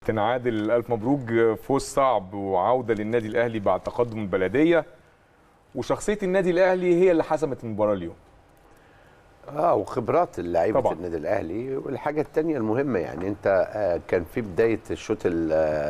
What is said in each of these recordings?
تنعادل الف مبروك فوز صعب وعوده للنادي الاهلي بعد تقدم البلديه وشخصيه النادي الاهلي هي اللي حسمت المباراه اليوم اه وخبرات اللعيبه طبعاً. النادي الاهلي والحاجه الثانيه المهمه يعني انت آه كان في بدايه الشوط ال-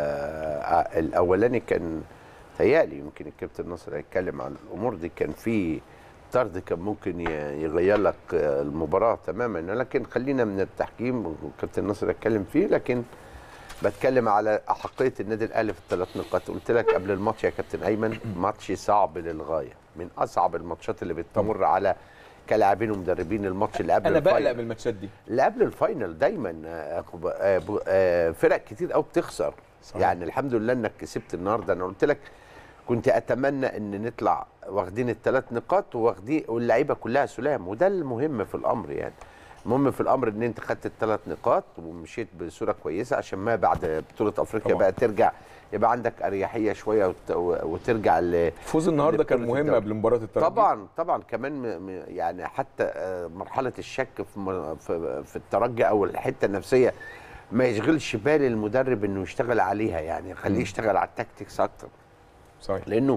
آه الاولاني كان تهيألي يمكن الكابتن ناصر هيتكلم عن الامور دي كان في طرد كان ممكن ي- يغير لك آه، المباراه تماما لكن خلينا من التحكيم والكابتن ناصر هيتكلم فيه لكن بتكلم على احقيه النادي الاهلي في الثلاث نقاط قلت لك قبل الماتش يا كابتن ايمن ماتش صعب للغايه من اصعب الماتشات اللي بتمر على كلاعبين ومدربين الماتش اللي قبل انا بقلق الفاينل. من الماتشات دي اللي قبل الفاينل دايما آه، آه، ب- آه، فرق كتير قوي بتخسر صحيح. يعني الحمد لله انك كسبت النهارده انا قلت لك كنت اتمنى ان نطلع واخدين الثلاث نقاط واخدين واللعيبه كلها سلام وده المهم في الامر يعني المهم في الامر ان انت خدت الثلاث نقاط ومشيت بصوره كويسه عشان ما بعد بطوله افريقيا طبعا. بقى ترجع يبقى عندك اريحيه شويه وت- وترجع ل فوز النهارده كان لبطولة مهم الدوري. قبل مباراه الترجي طبعا طبعا كمان م- م- يعني حتى آه، مرحله الشك في م- في في الترجي او الحته النفسيه ما يشغلش بال المدرب انه يشتغل عليها يعني خليه يشتغل على التكتيكس اكتر صحيح لانه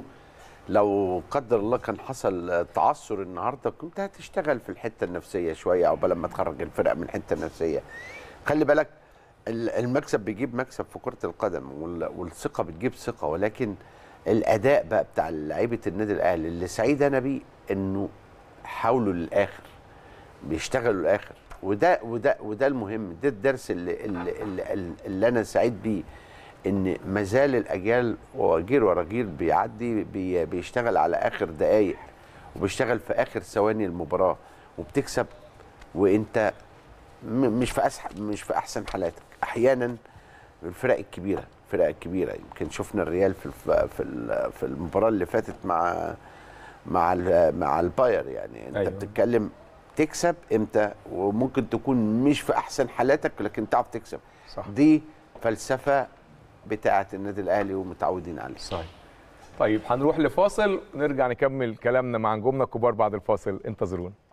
لو قدر الله كان حصل آه، تعثر النهارده كنت هتشتغل في الحته النفسيه شويه عقبال لما تخرج الفرق من الحته النفسيه خلي بالك ال- المكسب بيجيب مكسب في كره القدم وال- والثقه بتجيب ثقه ولكن الاداء بقى بتاع لعيبه النادي الاهلي اللي سعيد انا بيه انه حاولوا للاخر بيشتغلوا للاخر وده وده وده المهم ده الدرس اللي اللي, اللي, اللي انا سعيد بيه ان ما زال الاجيال وجيل ورا جيل بيعدي بي بيشتغل على اخر دقائق وبيشتغل في اخر ثواني المباراه وبتكسب وانت م- مش في أسح مش في احسن حالاتك احيانا الفرق الكبيره الفرق الكبيره يمكن شفنا الريال في الف- في ال- في المباراه اللي فاتت مع مع ال- مع الباير يعني انت أيوة. أيوة. بتتكلم تكسب امتى وممكن تكون مش في احسن حالاتك لكن تعرف تكسب صح دي فلسفه بتاعه النادي الاهلي ومتعودين عليها صحيح طيب هنروح لفاصل نرجع نكمل كلامنا مع نجومنا الكبار بعد الفاصل انتظرونا